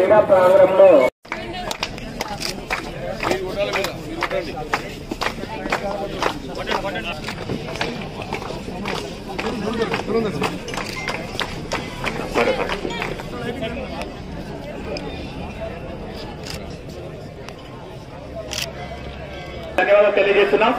క్రీడా ప్రాంగణంలో ధన్యవాదాలు తెలియజేస్తున్నాం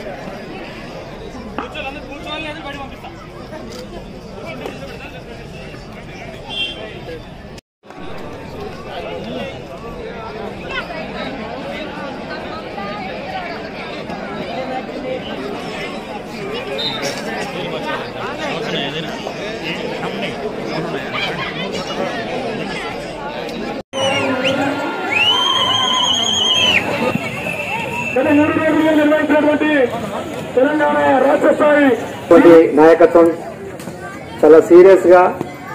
గత మూడు రోజులుగా నిర్వహించినటువంటి తెలంగాణ రాష్ట్ర స్థాయి వంటి నాయకత్వం చాలా సీరియస్ గా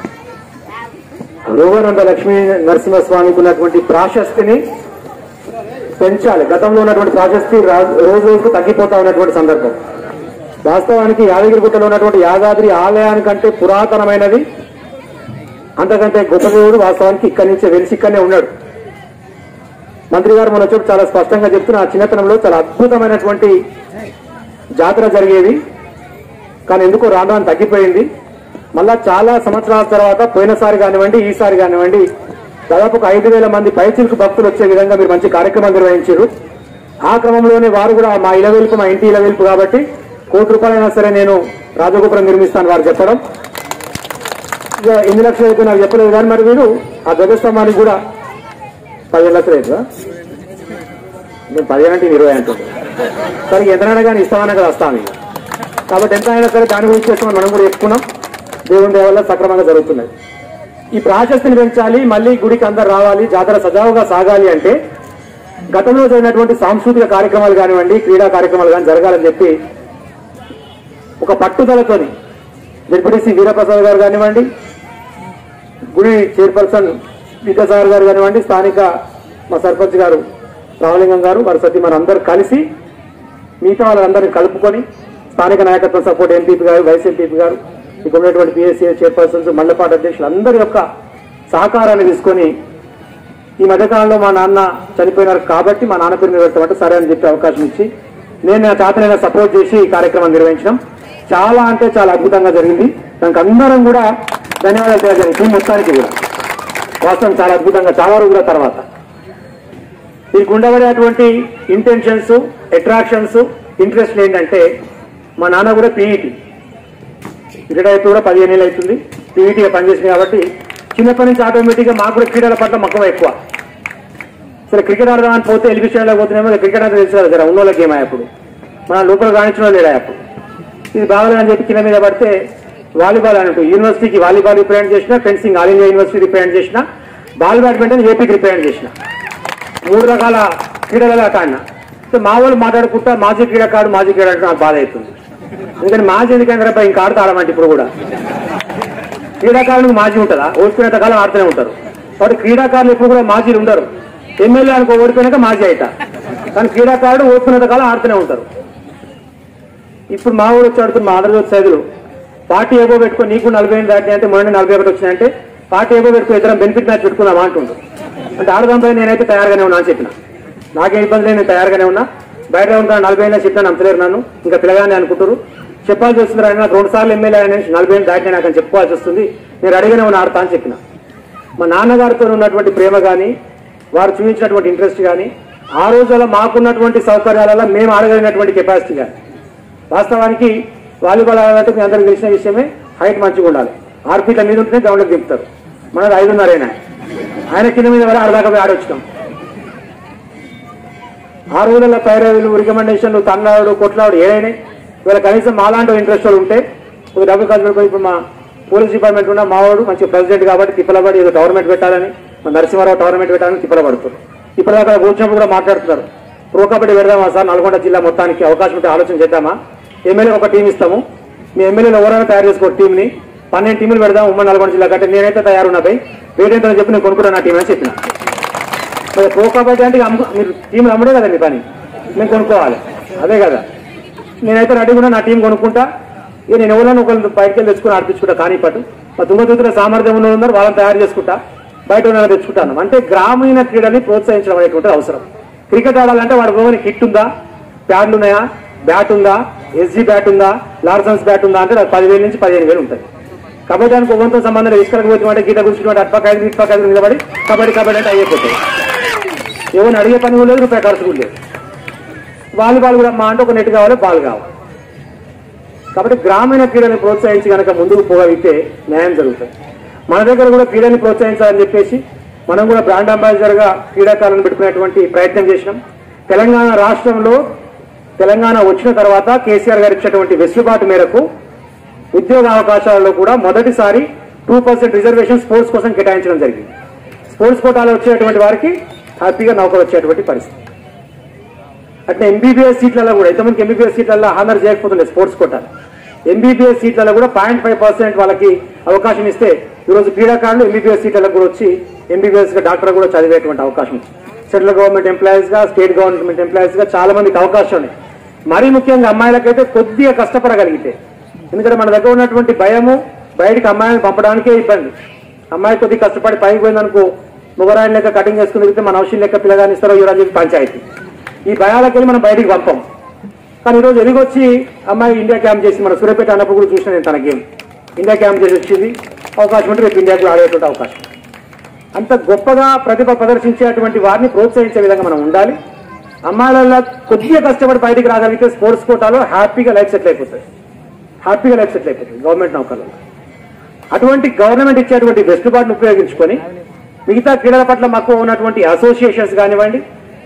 రోగనంద లక్ష్మీ నరసింహస్వామికి ఉన్నటువంటి ప్రాశస్తిని పెంచాలి గతంలో ఉన్నటువంటి ప్రాశస్తి రా- రోజు రోజుకు తగ్గిపోతా ఉన్నటువంటి సందర్భం వాస్తవానికి యాదగిరిగుట్టలో ఉన్నటువంటి యాదాద్రి ఆలయానికంటే పురాతనమైనది అంతకంటే గొప్ప దేవుడు వాస్తవానికి ఇక్కడి నుంచే వెలిసి ఇక్కడనే ఉన్నాడు మంత్రి గారు మన వచ్చి చాలా స్పష్టంగా చెప్తున్న ఆ చిన్నతనంలో చాలా అద్భుతమైనటువంటి జాతర జరిగేది కానీ ఎందుకో రాను రాను తగ్గిపోయింది మళ్ళా చాలా సంవత్సరాల తర్వాత పోయినసారి కానివ్వండి ఈసారి కానివ్వండి దాదాపు ఒక ఐదు వేల మంది పైచిలకు భక్తులు వచ్చే విధంగా మీరు మంచి కార్యక్రమం నిర్వహించారు ఆ క్రమంలోనే వారు కూడా మా ఇలవెల్పు మా ఇంటి ఇలవెల్పు కాబట్టి కోటి రూపాయలైనా సరే నేను రాజగోపురం నిర్మిస్తాను వారు చెప్పడం ఇక ఎన్ని లక్షలు అయితే నాకు చెప్పలేదు కానీ మరి వీరు ఆ ధ్వజస్తంభానికి కూడా పదిహేను లక్షలు అవుతుందా నేను పదిహేను అంటే ఇరవై అంటుంది సరే ఎంతనైనా కానీ ఇస్తామన్నా కదా వస్తాం ఇక కాబట్టి ఎంత అయినా సరే దాని గురించి చేస్తామని మనం కూడా చెప్పుకున్నాం దేవుని దయ వల్ల సక్రమంగా జరుగుతున్నాయి ఈ ప్రాశస్తిని పెంచాలి మళ్ళీ గుడికి అందరు రావాలి జాతర సజావుగా సాగాలి అంటే గతంలో జరిగినటువంటి సాంస్కృతిక కార్యక్రమాలు కానివ్వండి క్రీడా కార్యక్రమాలు కానీ జరగాలని చెప్పి ఒక పట్టుదలతోని డిప్యూటీసీ వీరప్రసాద్ గారు కానివ్వండి గుడి చైర్పర్సన్ విద్యాసాగర్ గారు కానివ్వండి స్థానిక మా సర్పంచ్ గారు రామలింగం గారు వారి సతీ మన అందరూ కలిసి మిగతా వాళ్ళందరినీ కలుపుకొని స్థానిక నాయకత్వం సపోర్ట్ ఎంపీపీ గారు వైస్ ఎంపీపీ గారు ఇక్కడ ఉన్నటువంటి పిఎస్సీ చైర్పర్సన్స్ మండపాటి అధ్యక్షులు అందరి యొక్క సహకారాన్ని తీసుకొని ఈ మధ్యకాలంలో మా నాన్న చనిపోయినారు కాబట్టి మా నాన్న పేరు మీద పెట్టమంటే సరే అని చెప్పి అవకాశం ఇచ్చి నేను నా తాతనైనా సపోర్ట్ చేసి ఈ కార్యక్రమం నిర్వహించడం చాలా అంటే చాలా అద్భుతంగా జరిగింది దానికి అందరం కూడా ధన్యవాదాలు తెలియజేయాలి టీం మొత్తానికి కూడా వాస్తవం చాలా అద్భుతంగా చాలా రోజుల తర్వాత దీనికి ఉండబడేటువంటి ఇంటెన్షన్స్ అట్రాక్షన్స్ ఇంట్రెస్ట్ ఏంటంటే మా నాన్న కూడా పీఈటీ రిటైర్ అయితే కూడా పదిహేను ఏళ్ళు అవుతుంది పీఈటీగా పనిచేసింది కాబట్టి చిన్నప్పటి నుంచి ఆటోమేటిక్గా మాకు కూడా క్రీడల పట్ల మక్కువ ఎక్కువ సరే క్రికెట్ ఆడదామని పోతే ఎలిబిషన్లో పోతున్నామో క్రికెట్ అంటే తెలుసు కదా జర ఉన్నోళ్ళ గేమ్ అప్పుడు మన లోపల రాణించడం లేడా అప్పుడు ఇది బాగాలేదని చెప్పి కింద మీద పడితే వాలీబాల్ అన్నట్టు యూనివర్సిటీకి వాలీబాల్ రిప్రజెంట్ చేసిన fencing all India university represent చేసిన బాల్ బ్యాడ్మింటన్ ఏపీకి రిప్రజెంట్ చేసిన మూడు రకాల క్రీడలలో ఆడినా సో మా వాళ్ళు మాట్లాడుకుంటా మాజీ క్రీడాకారుడు మాజీ క్రీడాకారుడు నాకు బాధ అవుతుంది ఎందుకంటే మాజీ ఎందుకంటే ఇంకా ఆడుతూ ఆడమంటే ఇప్పుడు కూడా క్రీడాకారులకు మాజీ ఉంటుందా ఓడిపోయినంత కాలం ఆడుతూనే ఉంటారు కాబట్టి క్రీడాకారులు ఎప్పుడు కూడా మాజీలు ఉండరు ఎమ్మెల్యే అనుకో ఓడిపోయినాక మాజీ అయిట కానీ క్రీడాకారుడు ఓడిపోయినంత కాలం ఆడుతూనే ఉంటారు ఇప్పుడు మా ఊరు వచ్చి ఆడుతున్న మా ఆంధ్రజ్యోతి సైదులు పార్టీ ఏబో పెట్టుకొని నీకు నలభై ఏళ్ళు దాటి అంటే మొన్న నలభై ఒకటి వచ్చినాయంటే పార్టీ ఏబో పెట్టుకుని ఇద్దరం బెనిఫిట్ మ్యాచ్ పెట్టుకుందాం అంటుండ్రు అంటే ఆడదాం పై నేనైతే తయారుగానే ఉన్నా అని చెప్పిన నాకేం ఇబ్బంది లేదు నేను తయారుగానే ఉన్నా బయట ఉంటాను నలభై ఏళ్ళ చెప్పాను అంతలేరు నన్ను ఇంకా పిల్లగానే అనుకుంటారు చెప్పాల్సి వస్తుంది ఆయన నాకు రెండు సార్లు ఎమ్మెల్యే ఆయన నలభై ఏళ్ళు దాటినా నాకు అని చెప్పుకోవాల్సి వస్తుంది నేను అడిగానే ఉన్నా ఆడతా అని చెప్పిన మా నాన్నగారితో ఉన్నటువంటి ప్రేమ కానీ వారు చూపించినటువంటి ఇంట్రెస్ట్ కానీ ఆ రోజుల్లో మాకున్నటువంటి సౌకర్యాలలో మేము ఆడగలిగినటువంటి కెపాసిటీ కానీ వాస్తవానికి వాలీబాల్ ఆడాలంటే మీ అందరికి తెలిసిన విషయమే హైట్ మంచిగా ఉండాలి ఆరు ఫీట్ల మీద ఉంటేనే గ్రౌండ్కి దింపుతారు మనది ఐదున్నరేనా ఆయన కింద మీద వల్ల ఆడదాకా పోయి ఆడొచ్చుతాం ఆ రోజుల్లో పైరవీలు రికమెండేషన్లు తన్నాడు కొట్లాడు ఏదైనా ఇవాళ కనీసం మాలాంటి ఇంట్రెస్ట్ వాళ్ళు ఉంటే ఒక డబ్బు ఖర్చు పెట్టుకొని ఇప్పుడు మా పోలీస్ డిపార్ట్మెంట్ ఉన్న మావాడు మంచి ప్రెసిడెంట్ కాబట్టి తిప్పలబడి ఏదో గవర్నమెంట్ పెట్టాలని మా నరసింహారావు గవర్నమెంట్ పెట్టాలని తిప్పలబడుతున్నారు ఇప్పటిదాకా కూర్చున్నప్పుడు కూడా మాట్లాడుతున్నారు ప్రో కబడ్డీ పెడదామా సార్ నల్గొండ జిల్లా మొత్తానికి అవకాశం ఉంటే ఆలోచన చేద్దామా ఎమ్మెల్యే ఒక టీం ఇస్తాము మీ ఎమ్మెల్యేలు ఎవరైనా తయారు చేసుకో టీంని పన్నెండు టీములు పెడదాం ఉమ్మడి నల్గొండ జిల్లా కంటే నేనైతే తయారున్నా పోయి వేడేంతో చెప్పి నేను కొనుక్కుంటాను నా టీం అని చెప్పిన మరి ప్రో కబడ్డీ అంటే ఇక అమ్ము- మీరు టీంలు అమ్మడే కదా మీ పని మేము కొనుక్కోవాలి అదే కదా నేనైతే రెడీ కూడా నా టీం కొనుక్కుంటా ఇక నేను ఎవరైనా ఒకళ్ళు బయటకు వెళ్ళి తెచ్చుకుని ఆడిపించుకుంటా కానీ పట్టు మా తుంగతున్న సామర్థ్యం ఉన్న ఉన్నారు వాళ్ళని తయారు చేసుకుంటా బయట ఉన్న తెచ్చుకుంటాను అంటే గ్రామీణ క్రీడని ప్రోత్సహించడం అనేటువంటి అవసరం క్రికెట్ ఆడాలంటే వాడి భూమిని కిట్ ఉందా ప్యాడ్లు ఉన్నాయా బ్యాట్ ఉందా ఎస్జీ బ్యాట్ ఉందా లార్సన్స్ బ్యాట్ ఉందా అంటే అది పదివేల నుంచి పదిహేను వేలు ఉంటుంది కబడ్డీ దానికి ఒవ్వంతో సంబంధం లేదు ఇసుకలకు పోతే గీత గుర్చుకుంటే అట్పక్క ఐదు ఇటుపక్క ఐదు నిలబడి కబడ్డీ కబడ్డీ అంటే అయిపోతాయి ఎవరిని అడిగే పని కూడా లేదు రూపాయి ఖర్చు కూడా లేదు వాలీబాల్ కూడా మా అంటే ఒక నెట్ కావాలి బాల్ కావాలి కాబట్టి గ్రామీణ క్రీడని ప్రోత్సహించి కనుక ముందుకు పోగలిగితే న్యాయం జరుగుతుంది మన దగ్గర కూడా క్రీడని ప్రోత్సహించాలని చెప్పేసి మనం కూడా బ్రాండ్ అంబాసిడర్ గా క్రీడాకారులను పెట్టుకునేటువంటి ప్రయత్నం చేసినాం తెలంగాణ రాష్ట్రంలో తెలంగాణ వచ్చిన తర్వాత కేసీఆర్ గారు ఇచ్చినటువంటి వెసులుబాటు మేరకు ఉద్యోగ అవకాశాలలో కూడా మొదటిసారి టూ పర్సెంట్ రిజర్వేషన్ స్పోర్ట్స్ కోసం కేటాయించడం జరిగింది స్పోర్ట్స్ కోటాలో వచ్చేటువంటి వారికి హ్యాపీగా నౌకలు వచ్చేటువంటి పరిస్థితి అట్లా ఎంబీబీఎస్ సీట్లలో కూడా ఎంతమందికి ఎంబీబీఎస్ సీట్లలో హానర్ చేయకపోతుండే స్పోర్ట్స్ కోట ఎంబీబీఎస్ సీట్లలో కూడా పాయింట్ ఫైవ్ పర్సెంట్ వాళ్ళకి అవకాశం ఇస్తే ఈరోజు క్రీడాకారులు ఎంబీబీఎస్ సీట్లకు కూడా వచ్చి ఎంబీబీఎస్ గా డాక్టర్ కూడా చదివేటువంటి అవకాశం ఉంది సెంట్రల్ గవర్నమెంట్ ఎంప్లాయీస్ గా స్టేట్ గవర్నమెంట్ ఎంప్లాయీస్ గా చాలా మందికి అవకాశం ఉన్నాయి మరీ ముఖ్యంగా అమ్మాయిలకైతే కొద్దిగా కష్టపడగలిగితే ఎందుకంటే మన దగ్గర ఉన్నటువంటి భయము బయటికి అమ్మాయిని పంపడానికే ఇబ్బంది అమ్మాయి కొద్దిగా కష్టపడి పైకి పోయిందనుకో ముగరాయిని లెక్క కటింగ్ చేసుకుని తిరిగితే మన అవసరం లెక్క పిల్లగాని ఇస్తారో ఇవ్వరని చెప్పి పంచాయతీ ఈ భయాలకి వెళ్ళి మనం బయటికి పంపం కానీ ఈరోజు ఎదిగొచ్చి అమ్మాయి ఇండియా క్యాంప్ చేసి మన సూర్యపేట అన్నప్పుడు కూడా చూసిన నేను తన గేమ్ ఇండియా క్యాంప్ చేసి వచ్చింది అవకాశం ఉంటే రేపు ఇండియాకు ఆడేటువంటి అవకాశం అంత గొప్పగా ప్రతిభ ప్రదర్శించేటువంటి వారిని ప్రోత్సహించే విధంగా మనం ఉండాలి అమ్మాయిల కొద్దిగా కష్టపడి బయటికి రాగలిగితే స్పోర్ట్స్ కోటాలో హ్యాపీగా లైఫ్ సెటిల్ అయిపోతుంది హ్యాపీగా లైఫ్ సెటిల్ అయిపోతుంది గవర్నమెంట్ నౌకర్లలో అటువంటి గవర్నమెంట్ ఇచ్చేటువంటి వెసులుబాటును ఉపయోగించుకొని మిగతా క్రీడల పట్ల మాకు ఉన్నటువంటి అసోసియేషన్స్ కానివ్వండి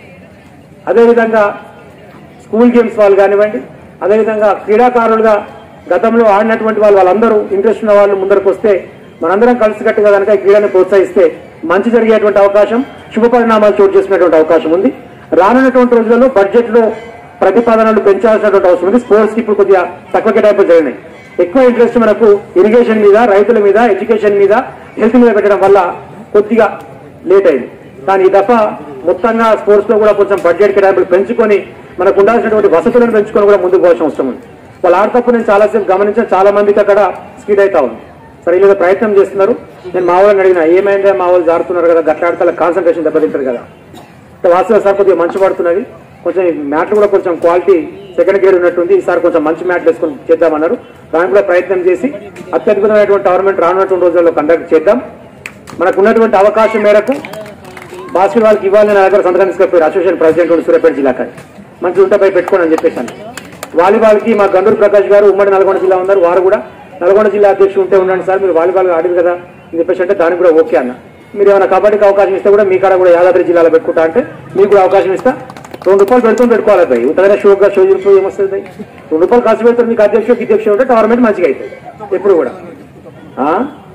అదేవిధంగా స్కూల్ గేమ్స్ వాళ్ళు కానివ్వండి అదేవిధంగా క్రీడాకారులుగా గతంలో ఆడినటువంటి వాళ్ళు వాళ్ళందరూ ఇంట్రెస్ట్ ఉన్న వాళ్ళు ముందరకు వస్తే మనందరం కలిసికట్టుగా కనుక ఈ క్రీడను ప్రోత్సహిస్తే మంచి జరిగేటువంటి అవకాశం శుభ పరిణామాలు చోటు చేసుకునేటువంటి అవకాశం ఉంది రానున్నటువంటి రోజులలో బడ్జెట్ లో ప్రతిపాదనలు పెంచాల్సినటువంటి అవసరం ఉంది స్పోర్ట్స్ కి ఇప్పుడు కొద్దిగా తక్కువ కేటాయింపులు జరిగినాయి ఎక్కువ ఇంట్రెస్ట్ మనకు ఇరిగేషన్ మీద రైతుల మీద ఎడ్యుకేషన్ మీద హెల్త్ మీద పెట్టడం వల్ల కొద్దిగా లేట్ అయింది కానీ ఈ దఫా మొత్తంగా స్పోర్ట్స్ లో కూడా కొంచెం బడ్జెట్ కేటాయింపులు పెంచుకొని మనకు ఉండాల్సినటువంటి వసతులను పెంచుకొని కూడా ముందుకు పోవాల్సిన అవసరం ఉంది వాళ్ళు ఆడతప్పుడు నేను చాలాసేపు గమనించిన చాలా మందికి అక్కడ స్పీడ్ అవుతా ఉంది సరే ఇలా ప్రయత్నం చేస్తున్నారు నేను మా వాళ్ళని అడిగిన ఏమైందే మా వాళ్ళు జారుతున్నారు కదా గట్ల ఆడతా కాన్సన్ట్రేషన్ దెబ్బతింటారు కదా వాస్తవ సార్ కొద్దిగా మంచి పడుతున్నది కొంచెం మ్యాట్లు కూడా కొంచెం క్వాలిటీ సెకండ్ గ్రేడ్ ఉన్నట్టుంది ఈసారి కొంచెం మంచి మ్యాట్లు వేసుకొని చేద్దామన్నారు దానికి కూడా ప్రయత్నం చేసి అత్యద్భుతమైనటువంటి టోర్నమెంట్ రానున్నటువంటి రోజుల్లో కండక్ట్ చేద్దాం మనకు ఉన్నటువంటి అవకాశం మేరకు బాస్కెట్ వాళ్ళకి ఇవ్వాలని నా దగ్గర సంతకం తీసుకెళ్ళిపోయారు అసోసియేషన్ ప్రెసిడెంట్ ఉండి సూర్యాపేట జిల్లాకి మంచి ఉంటే పోయి పెట్టుకోండి అని చెప్పేసాను వాలీబాల్కి మా గండూరు ప్రకాష్ గారు ఉమ్మడి నల్గొండ జిల్లా ఉన్నారు వారు కూడా నల్గొండ జిల్లా అధ్యక్షుడు ఉంటే ఉండండి సార్ మీరు వాలీబాల్ ఆడింది కదా అని చెప్పేసి అంటే దానికి కూడా ఓకే అన్న మీరు ఏమైనా కబడ్డీకి అవకాశం ఇస్తే కూడా మీ కాడ కూడా యాదాద్రి జిల్లాలో పెట్టుకుంటా అంటే మీకు కూడా అవకాశం ఇస్తా రెండు రూపాయలు పెడుతూ పెట్టుకోవాలి భయ్ ఉత్తగా షోగా షో చూపు ఏమొస్తుంది భయ్ రెండు రూపాయలు ఖర్చు పెడతారు మీకు అధ్యక్షుడు అధ్యక్షుడు ఉంటే టోర్నమెంట్ మంచిగా అవుతుంది ఎప్పుడు కూడా ఆ?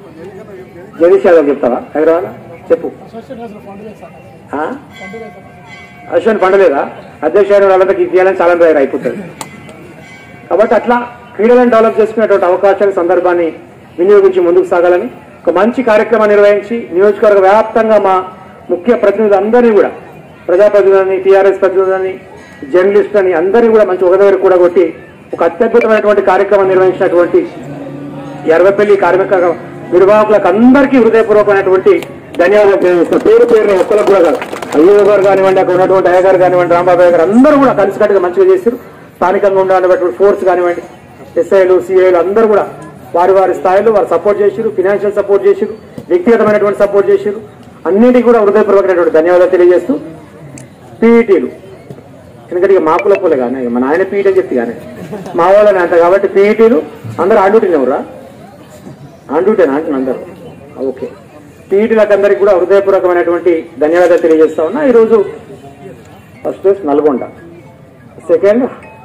జగదీష్ యాదవ్ చెప్తావా హైదరాబాద్ చెప్పు ఆ? అశ్వన్ పండలేదా అధ్యక్ష వాళ్ళందరికీ ఇవ్వాలని చాలా దగ్గర అయిపోతుంది కాబట్టి అట్లా క్రీడలను డెవలప్ చేసుకునేటువంటి అవకాశాల సందర్భాన్ని వినియోగించి ముందుకు సాగాలని ఒక మంచి కార్యక్రమం నిర్వహించి నియోజకవర్గ వ్యాప్తంగా మా ముఖ్య ప్రతినిధులందరినీ కూడా ప్రజాప్రతినిధులని టీఆర్ఎస్ ప్రతినిధులని జర్నలిస్టులని అందరినీ కూడా మంచి ఒక దగ్గర కూడా కొట్టి ఒక అత్యద్భుతమైనటువంటి కార్యక్రమం నిర్వహించినటువంటి ఎర్రపల్లి కార్మిక నిర్వాహకులకు అందరికీ హృదయపూర్వకమైనటువంటి ధన్యవాదాలు తెలియజేస్తాను పేరు పేరు ఒక్కరికి కూడా కాదు అయ్యో గారు కానివ్వండి అక్కడ ఉన్నటువంటి అయ్య గారు కానివ్వండి రాంబాబు గారు అందరూ కూడా కలిసికట్టుగా మంచిగా చేశారు స్థానికంగా ఉండాలన్నటువంటి ఫోర్స్ కానివ్వండి ఎస్ఐలు సిఐలు అందరూ కూడా వారి వారి స్థాయిలో వారు సపోర్ట్ చేసిరు ఫినాన్షియల్ సపోర్ట్ చేసిరు వ్యక్తిగతమైనటువంటి సపోర్ట్ చేసిరు అన్నిటికీ కూడా హృదయపూర్వకమైనటువంటి ధన్యవాదాలు తెలియజేస్తూ పీఈటీలు ఎందుకంటే ఇక మా కుల పూలే కానీ ఇక మా నాయన పీఈటీ అని చెప్తే కానీ మా వాళ్ళని అంట కాబట్టి పీఈటీలు అందరూ ఆండ్యూటీని ఎవరా ఆండ్యూటేనా అంటున్నా అందరూ ఓకే పీఈటీలకు అందరికి కూడా హృదయపూర్వకమైనటువంటి ధన్యవాదాలు తెలియజేస్తా ఉన్నా ఈరోజు first place Nalgonda second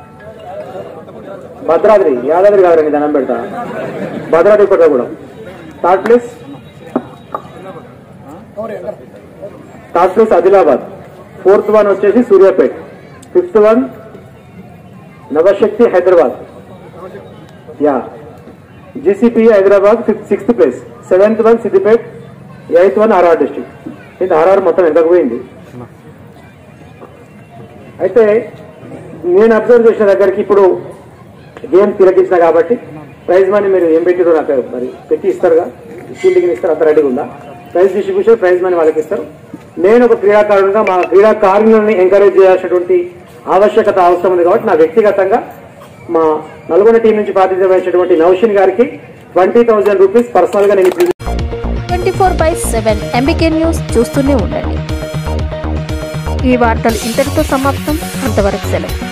Bhadradri Yadadri కాదండి దండం పెడతా Bhadradri Kothagudem third place third place Adilabad fourth one వచ్చేసి సూర్యాపేట్ ఫిఫ్త్ వన్ నవశక్తి హైదరాబాద్ యా GCP Hyderabad fifth sixth place seventh one Siddipet eighth one RR district ఇది ఆర్ఆర్ మొత్తం ఎంతకు పోయింది అయితే నేను అబ్జర్వ్ చేసిన దగ్గరికి ఇప్పుడు గేమ్ తిరగించిన కాబట్టి ప్రైజ్ మనీ మీరు ఏం పెట్టిరో నాకు మరి పెట్టి ఇస్తారుగా షీల్డింగ్ ఇస్తారు అంత రెడీగా ఉందా ప్రైజ్ డిస్ట్రిబ్యూషన్ ప్రైజ్ మనీ వాళ్ళకి ఇస్తారు నేను ఒక క్రీడాకారుడుగా మా క్రీడాకారులను ఎంకరేజ్ చేయాల్సినటువంటి ఆవశ్యకత అవసరం ఉంది కాబట్టి నా వ్యక్తిగతంగా మా నల్గొండ టీం నుంచి ప్రాతినిధ్యం వహించినటువంటి నౌషిన్ గారికి ట్వంటీ థౌసండ్ రూపీస్ పర్సనల్ గా నేను ఇప్పుడు twenty four by seven MBK news చూస్తూనే ఉండండి ఈ వార్తలు ఇంతటితో సమాప్తం అంతవరకు సెలవు